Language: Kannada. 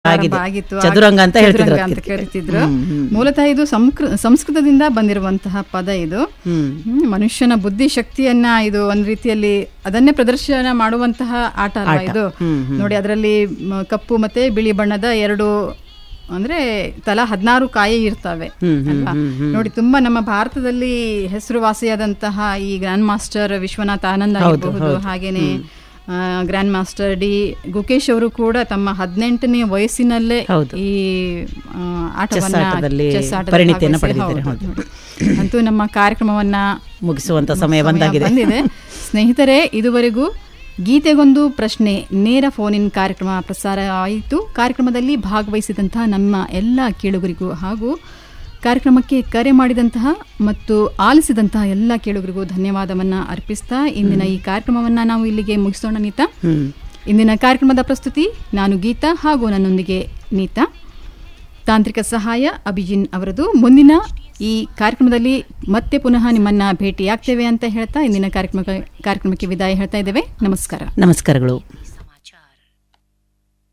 ಪ್ರಾರಂಭ ಆಗಿದೆ. ಆಗಿತ್ತು ಚದುರಂಗ ಅಂತ ಹೇಳ್ತಿದ್ರು ಚದುರಂಗ ಅಂತ ಅದಕ್ಕೆ. ಕರೀತಿದ್ರು ಹ್ಮ್, ಹ್ಮ್. ಮೂಲತಃ ಇದು ಸಂಸ್ಕೃ ಸಂಸ್ಕೃತದಿಂದ ಬಂದಿರುವಂತಹ ಪದ ಇದು ಹ್ಮ್ ಹ್ಮ್, ಮನುಷ್ಯನ ಬುದ್ಧಿ ಶಕ್ತಿಯನ್ನ ಇದು ಒಂದ್ ರೀತಿಯಲ್ಲಿ ಅದನ್ನೇ ಪ್ರದರ್ಶನ ಮಾಡುವಂತಹ ಆಟ ಅಲ್ವಾ ಆಟ. ಇದು ಹ್ಮ್, ಹ್ಮ್. ನೋಡಿ ಅದರಲ್ಲಿ ಮ, ಕಪ್ಪು ಮತ್ತೆ ಬಿಳಿ ಬಣ್ಣದ ಎರಡು ಅಂದ್ರೆ ತಲಾ ಹದಿನಾರು ಕಾಯಿ ಇರ್ತವೆ ಹ್ಮ್, ಹ್ಮ್, ಅಲ್ವಾ? ಹ್ಮ್, ಹ್ಮ್. ನೋಡಿ ತುಂಬಾ ನಮ್ಮ ಭಾರತದಲ್ಲಿ ಹೆಸರುವಾಸಿಯಾದಂತಹ ಈ ಗ್ರ್ಯಾಂಡ್ ಮಾಸ್ಟರ್ ವಿಶ್ವನಾಥ್ ಆನಂದ್ ಹೌದು, ಆಗಿರಬಹುದು ಹೌದು. ಹಾಗೇನೆ ಆ, ಗ್ರ್ಯಾಂಡ್ ಮಾಸ್ಟರ್ ಡಿ ಗುಕೇಶ್ ಅವರು ಕೂಡ ತಮ್ಮ ಹದಿನೆಂಟನೇ ವಯಸ್ಸಿನಲ್ಲೇ ಹೌದು. ಈ ಆ, ಆಟವನ್ನ ಆಟದಲ್ಲಿ ಚೆಸ್ ಆಟದಲ್ಲಿ ಪರಿಣಿತಿಯನ್ನ ಭಾಗವಹಿಸಿ- ಪಡೆದಿದ್ದಾರೆ, ಹೌದು. ಅಂತೂ ನಮ್ಮ ಕಾರ್ಯಕ್ರಮವನ್ನ ಮುಗಿಸುವಂತ ಸಮಯ ಸಮಯ ಬಂದಾಗಿದೆ ಬಂದಿದೆ ಸ್ನೇಹಿತರೆ ಇದುವರೆಗೂ ಗೀತೆಗೊಂದು ಪ್ರಶ್ನೆ ನೇರ ಫೋನ್ ಇನ್ ಕಾರ್ಯಕ್ರಮ ಪ್ರಸಾರ ಆಯಿತು ಕಾರ್ಯಕ್ರಮದಲ್ಲಿ ಭಾಗವಹಿಸಿದಂತಹ ನಮ್ಮ ಎಲ್ಲ ಕೇಳುಗರಿಗೂ ಹಾಗೂ ಕಾರ್ಯಕ್ರಮಕ್ಕೆ ಕರೆ ಮಾಡಿದಂತಹ ಮತ್ತು ಆಲಿಸಿದಂತಹ ಎಲ್ಲ ಕೇಳುಗರಿಗೂ ಧನ್ಯವಾದವನ್ನ ಅರ್ಪಿಸ್ತಾ ಇಂದಿನ ಈ ಕಾರ್ಯಕ್ರಮವನ್ನ ನಾವು ಇಲ್ಲಿಗೆ ಮುಗಿಸೋಣ ನೀತಾ ಹ್ಮ್ ಇಂದಿನ ಕಾರ್ಯಕ್ರಮದ ಪ್ರಸ್ತುತಿ ನಾನು ಗೀತಾ ಹಾಗೂ ನನ್ನೊಂದಿಗೆ ನೀತಾ ತಾಂತ್ರಿಕ ಸಹಾಯ ಅಭಿಜಿನ್ ಅವರದು ಮುಂದಿನ ಈ ಕಾರ್ಯಕ್ರಮದಲ್ಲಿ ಮತ್ತೆ ಪುನಃ ನಿಮ್ಮನ್ನ ಭೇಟಿಯಾಗ್ತೇವೆ ಅಂತ ಹೇಳ್ತಾ ಇಂದಿನ ಕಾರ್ಯಕ್ರಮ ಕಾರ್ಯಕ್ರಮಕ್ಕೆ ವಿದಾಯ ಹೇಳ್ತಾ ಇದ್ದೇವೆ ನಮಸ್ಕಾರ ನಮಸ್ಕಾರಗಳು